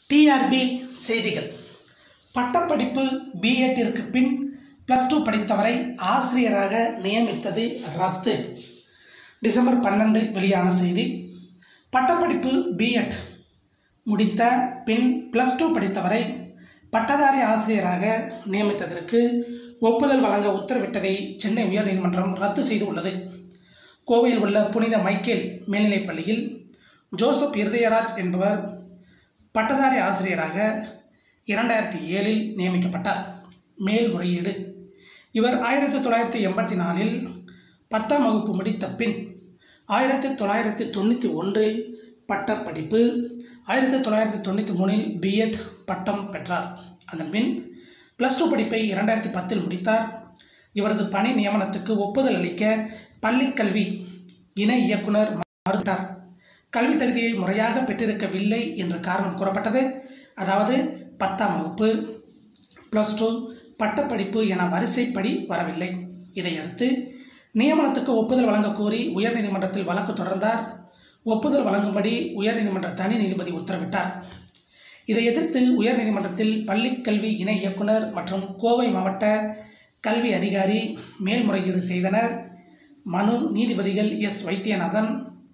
TRP செய்திகள் பட்டப்படிப்பு பிஎட்டிற்கு பின் plus two படித்தவரை ஆசிரியராக நியமித்தது ரத்து டிசம்பர் பன்னெண்டு வெளியான செய்தி பட்டப்படிப்பு பிஎட் முடித்த பின் ப்ளஸ் டூ படித்தவரை பட்டதாரி ஆசிரியராக நியமித்ததற்கு ஒப்புதல் வழங்க உத்தரவிட்டதை சென்னை உயர்நீதிமன்றம் ரத்து செய்துள்ளது கோவையில் உள்ள புனித மைக்கேல் மேல்நிலைப் பள்ளியில் ஜோசப் இருதயராஜ் என்பவர் பட்டதாரி ஆசிரியராக இரண்டாயிரத்தி ஏழில் நியமிக்கப்பட்டார் மேல்முறையீடு இவர் ஆயிரத்தி தொள்ளாயிரத்தி எண்பத்தி நாலில் பத்தாம் வகுப்பு முடித்த பின் ஆயிரத்தி தொள்ளாயிரத்தி தொண்ணூற்றி ஒன்றில் பட்டப்படிப்பு ஆயிரத்தி தொள்ளாயிரத்தி தொண்ணூற்றி மூணில் பிஎட் பட்டம் பெற்றார் அதன் பின் ப்ளஸ் டூ படிப்பை இரண்டாயிரத்தி பத்தில் முடித்தார் இவரது பணி நியமனத்துக்கு ஒப்புதல் அளிக்க பள்ளிக்கல்வி இணை இயக்குனர் மறுத்தார் கல்வி தகுதியை முறையாக பெற்றிருக்கவில்லை என்று காரணம் கூறப்பட்டது அதாவது பத்தாம் வகுப்பு ப்ளஸ் டூ பட்டப்படிப்பு என வரிசைப்படி வரவில்லை இதையடுத்து நியமனத்துக்கு ஒப்புதல் வழங்க கோரி உயர்நீதிமன்றத்தில் வழக்கு தொடர்ந்தார் ஒப்புதல் வழங்கும்படி உயர்நீதிமன்ற தனி நீதிபதி உத்தரவிட்டார் இதை எதிர்த்து உயர்நீதிமன்றத்தில் பள்ளிக்கல்வி இணை இயக்குனர் மற்றும் கோவை மாவட்ட கல்வி அதிகாரி மேல்முறையீடு செய்தனர் மனு நீதிபதிகள் எஸ் வைத்தியநாதன்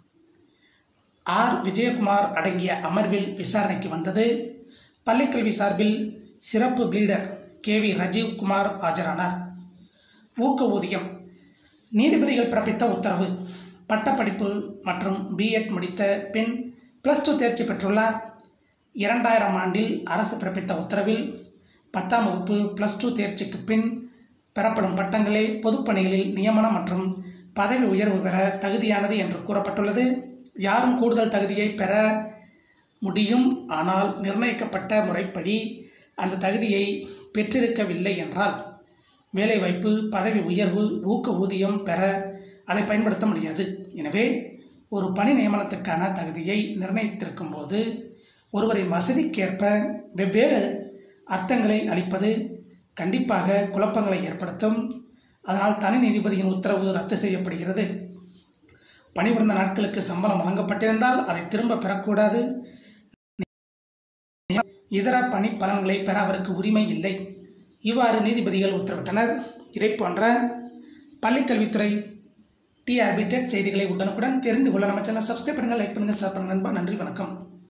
ஆர் விஜயகுமார் அடங்கிய அமர்வில் விசாரணைக்கு வந்தது பள்ளிக்கல்வி சார்பில் சிறப்பு pleader K V Rajeev Kumar ஆஜரானார் ஊக்க ஊதியம் நீதிபதிகள் பிறப்பித்த உத்தரவு பட்டப்படிப்பு மற்றும் பிஎட் முடித்த பின் ப்ளஸ் டூ தேர்ச்சி பெற்றுள்ளார் இரண்டாயிரம் ஆண்டில் அரசு பிறப்பித்த உத்தரவில் பத்தாம் வகுப்பு ப்ளஸ் டூ தேர்ச்சிக்கு பின் பெறப்படும் பட்டங்களே பொதுப்பணிகளில் நியமனம் மற்றும் பதவி உயர்வு பெற தகுதியானது என்று கூறப்பட்டுள்ளது யாரும் கூடுதல் தகுதியை பெற முடியும் ஆனால் நிர்ணயிக்கப்பட்ட முறைப்படி அந்த தகுதியை பெற்றிருக்கவில்லை என்றால் வேலைவாய்ப்பு பதவி உயர்வு ஊக்க ஊதியம் பெற அதை பயன்படுத்த முடியாது எனவே ஒரு பணி நியமனத்துக்கான தகுதியை நிர்ணயித்திருக்கும் போது ஒருவரின் வசதிக்கேற்ப வெவ்வேறு அர்த்தங்களை அளிப்பது கண்டிப்பாக குழப்பங்களை ஏற்படுத்தும் அதனால் தனி நீதிபதியின் உத்தரவு ரத்து செய்யப்படுகிறது பணிபுரிந்த நாட்களுக்கு சம்பளம் வழங்கப்பட்டிருந்தால் அதை திரும்ப பெறக்கூடாது இதர பணி பலன்களை பெற அவருக்கு உரிமை இல்லை இவ்வாறு நீதிபதிகள் உத்தரவிட்டனர் இதை போன்ற பள்ளிக்கல்வித்துறை டிஆர்பி டெட் செய்திகளை உடனுக்குடன் தெரிந்து கொள்ள நம்ம சேனல் சப்ஸ்கிரைப் பண்ணுங்கள் லைக் பண்ணுங்கள் ஷேர் பண்ணுங்கள் நண்பா நன்றி வணக்கம்